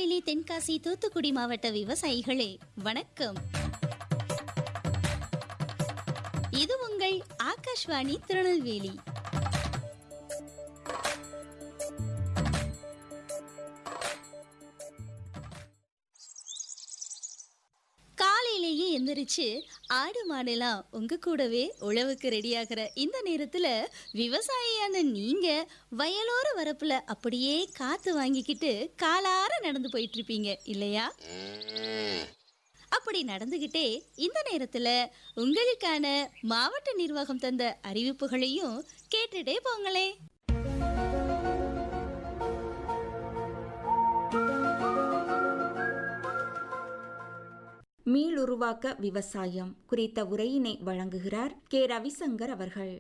திருநெல்வேலி தென்காசி தூத்துக்குடி மாவட்ட விவசாயிகளே வணக்கம் இது உங்கள் ஆகாஷ்வாணி திருநெல்வேலி காலையிலேயே எந்திரிச்சு ஆடு மாடெல்லாம் உங்க கூடவே உழவுக்கு ரெடியாகிற இந்த நேரத்துல விவசாயியான நீங்க வயலோர வரப்புல அப்படியே காத்து வாங்கிக்கிட்டு காலார நடந்து போயிட்டு இருப்பீங்க இல்லையா அப்படி நடந்துகிட்டே இந்த நேரத்துல உங்களுக்கான மாவட்ட நிர்வாகம் தந்த அறிவிப்புகளையும் கேட்டுட்டே போங்களே மீளுருவாக்க விவசாயம் குறித்த உரையினை வழங்குகிறார் கே ரவிசங்கர் அவர்கள்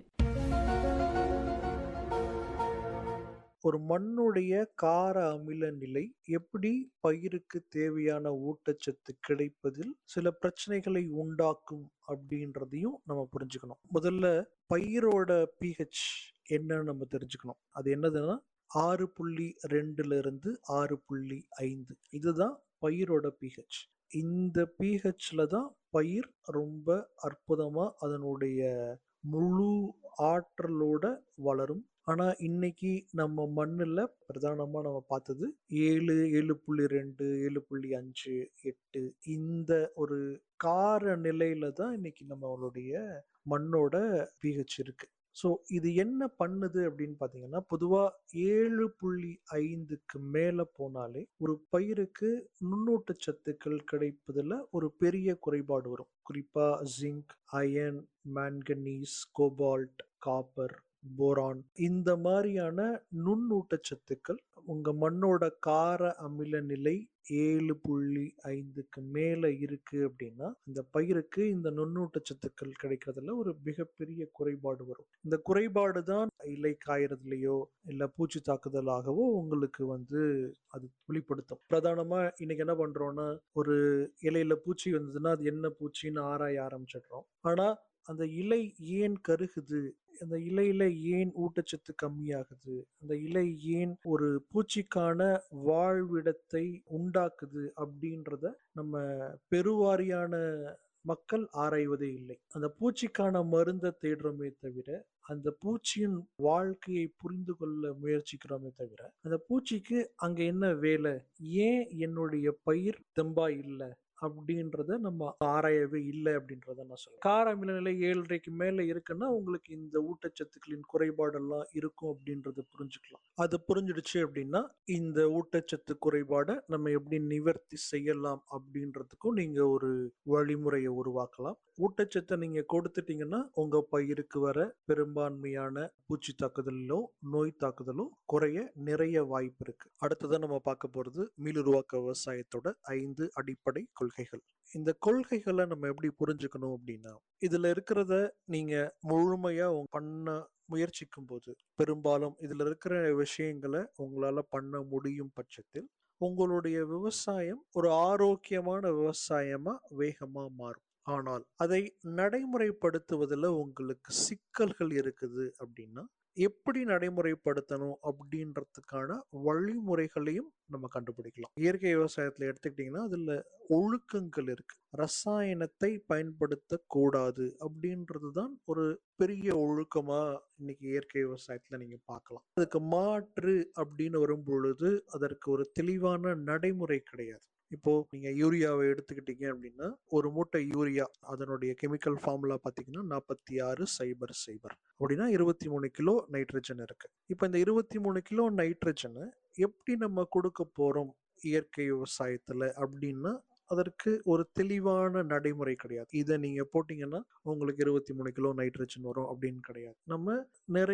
ஒரு மண்ணுடைய கார அமில நிலை எப்படி பயிருக்கு தேவையான ஊட்டச்சத்து கிடைப்பதில் சில பிரச்சனைகளை உண்டாக்கும் அப்படின்றதையும் நம்ம புரிஞ்சுக்கணும் முதல்ல பயிரோட பிஹெச் என்னன்னு நம்ம தெரிஞ்சுக்கணும் அது என்னதுன்னா ஆறு புள்ளி ரெண்டுல இருந்து ஆறு புள்ளி ஐந்து இதுதான் பயிரோட பிஹெச் இந்த பிஹெச்ல தான் பயிர் ரொம்ப அற்புதமா அதனுடைய முழு ஆற்றலோட வளரும் ஆனா இன்னைக்கு நம்ம மண்ணுல பிரதானமா நம்ம பார்த்தது ஏழு ஏழு புள்ளி ரெண்டு ஏழு புள்ளி அஞ்சு எட்டு இந்த ஒரு கார நிலையில தான் இன்னைக்கு நம்மளுடைய மண்ணோட பிஹெச் இருக்கு ஸோ இது என்ன பண்ணுது அப்படின்னு பார்த்தீங்கன்னா பொதுவாக ஏழு புள்ளி ஐந்துக்கு மேலே போனாலே ஒரு பயிருக்கு நுண்ணூட்ட சத்துக்கள் கிடைப்பதில் ஒரு பெரிய குறைபாடு வரும் குறிப்பாக zinc iron manganese cobalt copper boron இந்த மாதிரியான நுண்ணூட்டச்சத்துக்கள் உங்க மண்ணோட கார அமில நிலை ஏழு புள்ளி ஐந்துக்கு மேல இருக்கு அப்படின்னா இந்த பயிருக்கு இந்த நுண்ணூட்டச்சத்துக்கள் கிடைக்கிறதுல ஒரு மிகப்பெரிய குறைபாடு வரும் இந்த குறைபாடு தான் இலை காயறதுலயோ இல்ல பூச்சி தாக்குதலாகவோ உங்களுக்கு வந்து அது வெளிப்படுத்தும் பிரதானமா இன்னைக்கு என்ன பண்றோம்னா ஒரு இலையில பூச்சி வந்ததுன்னா அது என்ன பூச்சின்னு ஆராய ஆரம்பிச்சிடுறோம் ஆனா அந்த இலை ஏன் கருகுது அந்த இலையில ஏன் ஊட்டச்சத்து கம்மியாகுது அந்த இலை ஏன் ஒரு பூச்சிக்கான வாழ்விடத்தை உண்டாக்குது அப்படின்றத நம்ம பெருவாரியான மக்கள் ஆராய்வதே இல்லை அந்த பூச்சிக்கான மருந்தை தேடுறோமே தவிர அந்த பூச்சியின் வாழ்க்கையை புரிந்து கொள்ள முயற்சிக்கிறோமே தவிர அந்த பூச்சிக்கு அங்க என்ன வேலை ஏன் என்னுடைய பயிர் தெம்பா இல்லை அப்படின்றத நம்ம ஆராயவே இல்லை அப்படின்றத நான் சொல்றேன் கார அமில நிலை ஏழரைக்கு மேல இருக்குன்னா உங்களுக்கு இந்த ஊட்டச்சத்துக்களின் குறைபாடெல்லாம் இருக்கும் அப்படின்றத புரிஞ்சுக்கலாம் அது புரிஞ்சிடுச்சு அப்படின்னா இந்த ஊட்டச்சத்து குறைபாடை நம்ம எப்படி நிவர்த்தி செய்யலாம் அப்படின்றதுக்கும் நீங்க ஒரு வழிமுறையை உருவாக்கலாம் ஊட்டச்சத்தை நீங்க கொடுத்துட்டீங்கன்னா உங்க பயிருக்கு வர பெரும்பான்மையான பூச்சி தாக்குதலோ நோய் தாக்குதலோ குறைய நிறைய வாய்ப்பு இருக்கு அடுத்ததான் நம்ம பார்க்க போறது மீளுருவாக்க விவசாயத்தோட ஐந்து அடிப்படை கொள்கைகள் இந்த கொள்கைகளை நம்ம எப்படி புரிஞ்சுக்கணும் அப்படின்னா இதுல இருக்கிறத நீங்க முழுமையா பண்ண முயற்சிக்கும் போது பெரும்பாலும் இதுல இருக்கிற விஷயங்களை உங்களால பண்ண முடியும் பட்சத்தில் உங்களுடைய விவசாயம் ஒரு ஆரோக்கியமான விவசாயமா வேகமா மாறும் ஆனால் அதை நடைமுறைப்படுத்துவதில் உங்களுக்கு சிக்கல்கள் இருக்குது அப்படின்னா எப்படி நடைமுறைப்படுத்தணும் அப்படின்றதுக்கான வழிமுறைகளையும் நம்ம கண்டுபிடிக்கலாம் இயற்கை விவசாயத்துல எடுத்துக்கிட்டிங்கன்னா அதுல ஒழுக்கங்கள் இருக்கு ரசாயனத்தை பயன்படுத்த கூடாது அப்படின்றது தான் ஒரு பெரிய ஒழுக்கமா இன்னைக்கு இயற்கை விவசாயத்துல நீங்க பார்க்கலாம் அதுக்கு மாற்று அப்படின்னு வரும் பொழுது அதற்கு ஒரு தெளிவான நடைமுறை கிடையாது இப்போ நீங்க யூரியாவை எடுத்துக்கிட்டீங்க அப்படின்னா ஒரு மூட்டை யூரியா அதனுடைய கெமிக்கல் ஃபார்முலா பாத்தீங்கன்னா நாற்பத்தி ஆறு சைபர் சைபர் அப்படின்னா இருபத்தி மூணு கிலோ நைட்ரஜன் இருக்கு இப்போ இந்த இருபத்தி மூணு கிலோ நைட்ரஜனை எப்படி நம்ம கொடுக்க போறோம் இயற்கை விவசாயத்துல அப்படின்னா அதற்கு ஒரு தெளிவான நடைமுறை கிடையாது இதை நீங்க போட்டீங்கன்னா உங்களுக்கு இருபத்தி மூணு கிலோ நைட்ரஜன் வரும் அப்படின்னு கிடையாது நம்ம நிறைய